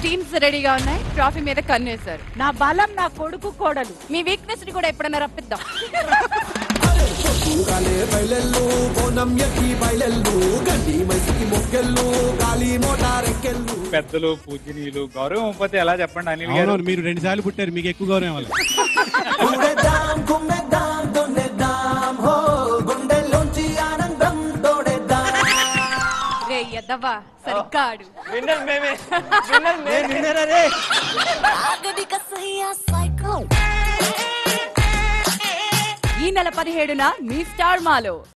teams రెడీగా ఉన్నాయి trophy మీద కన్నేశారు నా బలం నా కొడుకు కోడలు మీ వీక్నెస్ ని కూడా ఎప్పుడైనా రప్పిద్దాం తూగాలే బయలెల్లు బోనం ఎక్కి బయలెల్లు గండి మైసికి మొక్కెళ్ళు గాలి మోటారెక్కెళ్ళు పెద్దలు పూజనీయులు గౌరవం ఇవ్వకపోతే ఎలా చెప్పండి అనిల్ గారు అవునవును మీరు రెండు సార్లు పుట్టారు మీకు ఎక్కువ గౌరవం ఇవ్వాలి ఊడేద్దాం కుమ్మేద్దాం దున్నేద్దాం హో గుండెల్లోంచి ఆనందం తోడేద్దాం రే ఎద్దవా సరిగ్గా ఆడు విన్నర్ మేమే విన్నర్ మేమే ఈ నెల పదిహేడున మీ స్టార్ మాలో